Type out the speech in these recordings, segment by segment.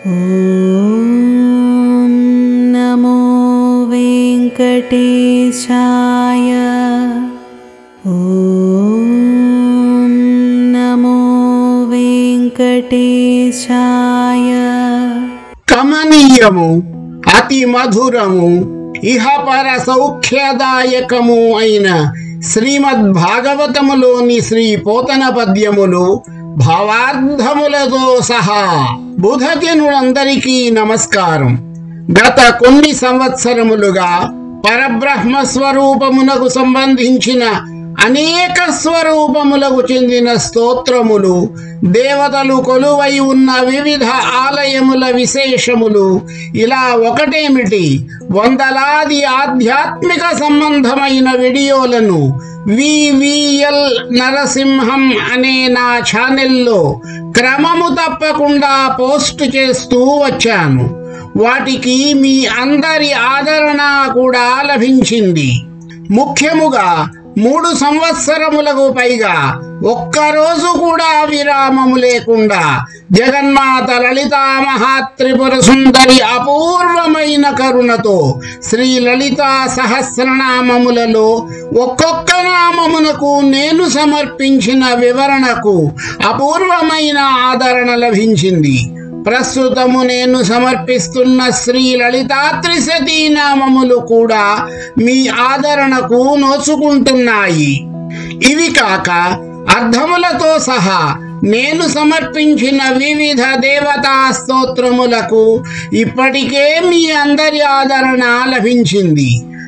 ॐ नमो वेङ्कटेशाय ॐ नमो वेङ्कटेशाय కమనీయము అతి మధురము ఇహపర సౌఖ్యదాయకము అయిన శ్రీమద్ భాగవతములోని శ్రీ పోతన పద్యములు భావార్థములతో సహా బుధజనులందరికీ నమస్కారం గత కొన్ని సంవత్సరములుగా పరబ్రహ్మ స్వరూపమునకు సంబంధించిన అనేక స్వరూపములకు చెందిన స్తోత్రములు దేవతలు కొలువై ఉన్న వివిధ ఆలయముల విశేషములు ఇలా ఒకటేమిటి వందలాది ఆధ్యాత్మిక సంబంధమైన వీడియోలను వివిఎల్ నరసింహం అనే నా ఛానల్లో క్రమము తప్పకుండా పోస్ట్ చేస్తూ వచ్చాను వాటికి మీ అందరి ఆదరణ కూడా లభించింది ముఖ్యముగా మూడు సంవత్సరములకు పైగా ఒక్కరోజు కూడా విరామము లేకుండా జగన్మాత లలితా మహాత్రిపుర సుందరి అపూర్వమైన కరుణతో శ్రీ లలితా సహస్రనామములలో ఒక్కొక్క నామమునకు నేను సమర్పించిన వివరణకు అపూర్వమైన ఆదరణ లభించింది ప్రస్తుతము నేను సమర్పిస్తున్న శ్రీ లలితా త్రిశతీ నామములు కూడా మీ ఆదరణకు నోచుకుంటున్నాయి ఇవి కాక అర్థములతో సహా నేను సమర్పించిన వివిధ దేవతా స్తోత్రములకు ఇప్పటికే మీ అందరి ఆదరణ లభించింది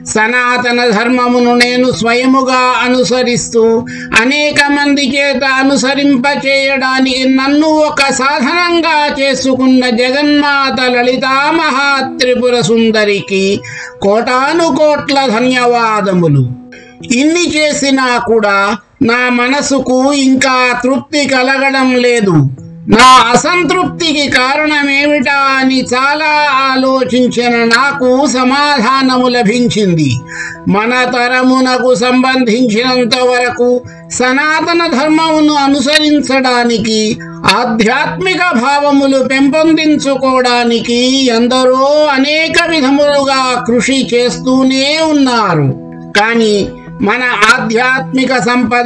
సనాతన ధర్మమును నేను స్వయముగా అనుసరిస్తూ అనేక మంది చేత అనుసరింప చేయడానికి నన్ను ఒక సాధనంగా చేసుకున్న జగన్మాత లలితా మహాత్రిపుర సుందరికి కోటాను కోట్ల ధన్యవాదములు ఇన్ని చేసినా కూడా నా మనసుకు ఇంకా తృప్తి కలగడం లేదు నా అసంతృప్తికి కారణమేమిటా అని చాలా ఆలోచించిన నాకు సమాధానము లభించింది మన తరమునకు సంబంధించినంత వరకు సనాతన ధర్మమును అనుసరించడానికి ఆధ్యాత్మిక భావములు పెంపొందించుకోవడానికి ఎందరో అనేక విధములుగా కృషి చేస్తూనే ఉన్నారు కానీ మన ఆధ్యాత్మిక సంపద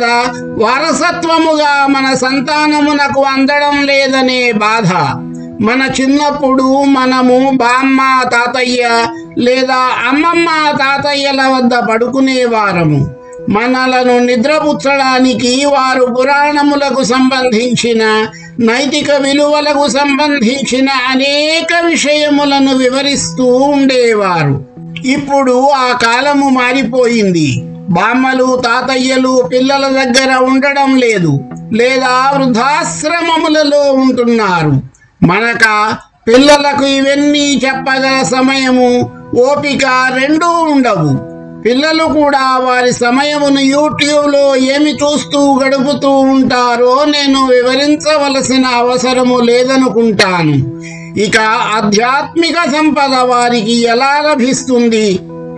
వారసత్వముగా మన సంతానమునకు అందడం లేదనే బాధ మన చిన్నప్పుడు మనము బామ్మ తాతయ్య లేదా అమ్మమ్మ తాతయ్యల వద్ద పడుకునేవారము మనలను నిద్రపుచ్చడానికి వారు పురాణములకు సంబంధించిన నైతిక విలువలకు సంబంధించిన అనేక విషయములను వివరిస్తూ ఉండేవారు ఇప్పుడు ఆ కాలము మారిపోయింది బామ్మలు తాతయ్యలు పిల్లల దగ్గర ఉండడం లేదు లేదా వృద్ధాశ్రమములలో ఉంటున్నారు మనక పిల్లలకు ఇవన్నీ చెప్పగల సమయము ఓపిక రెండూ ఉండవు పిల్లలు కూడా వారి సమయమును యూట్యూబ్లో ఏమి చూస్తూ గడుపుతూ ఉంటారో నేను వివరించవలసిన అవసరము లేదనుకుంటాను ఇక ఆధ్యాత్మిక సంపద వారికి ఎలా లభిస్తుంది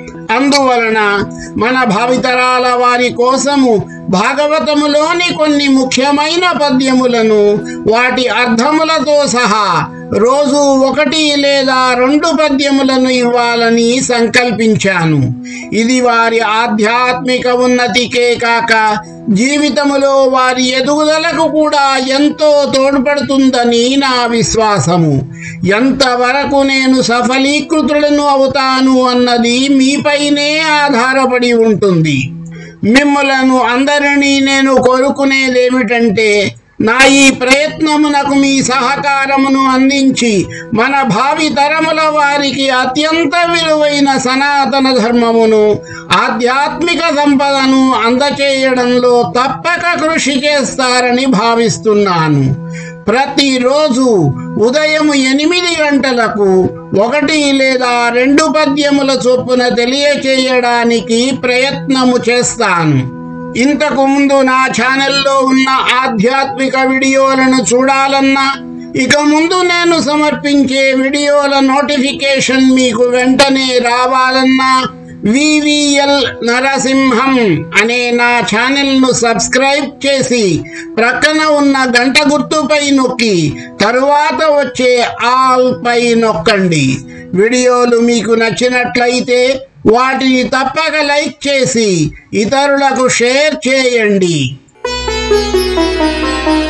అందువలన మన భావితరాల వారి కోసము భాగవతములోని కొన్ని ముఖ్యమైన పద్యములను వాటి అర్థములతో సహా రోజు ఒకటి లేదా రెండు పద్యములను ఇవ్వాలని సంకల్పించాను ఇది వారి ఆధ్యాత్మిక ఉన్నతికే కాక జీవితములో వారి ఎదుగుదలకు కూడా ఎంతో తోడ్పడుతుందని నా విశ్వాసము ఎంతవరకు నేను సఫలీకృతులను అవుతాను అన్నది మీపైనే ఆధారపడి ఉంటుంది మిమ్మలను అందరినీ నేను కోరుకునేదేమిటంటే నా ఈ ప్రయత్నమునకు మీ సహకారమును అందించి మన భావి తరముల వారికి అత్యంత విలువైన సనాతన ధర్మమును ఆధ్యాత్మిక సంపదను అందచేయడంలో తప్పక కృషి చేస్తారని భావిస్తున్నాను ప్రతిరోజు ఉదయం ఎనిమిది గంటలకు ఒకటి లేదా రెండు పద్యముల చొప్పున తెలియచేయడానికి ప్రయత్నము చేస్తాను ఇంతకు ముందు నా ఛానల్లో ఉన్న ఆధ్యాత్మిక వీడియోలను చూడాలన్నా ఇక ముందు నేను సమర్పించే వీడియోల నోటిఫికేషన్ మీకు వెంటనే రావాలన్నా వివిఎల్ నరసింహం అనే నా ఛానల్ను సబ్స్క్రైబ్ చేసి ప్రక్కన ఉన్న గంట గుర్తుపై నొక్కి తరువాత వచ్చే ఆల్ పై నొక్కండి వీడియోలు మీకు నచ్చినట్లయితే వాటిని తప్పక లైక్ చేసి ఇతరులకు షేర్ చేయండి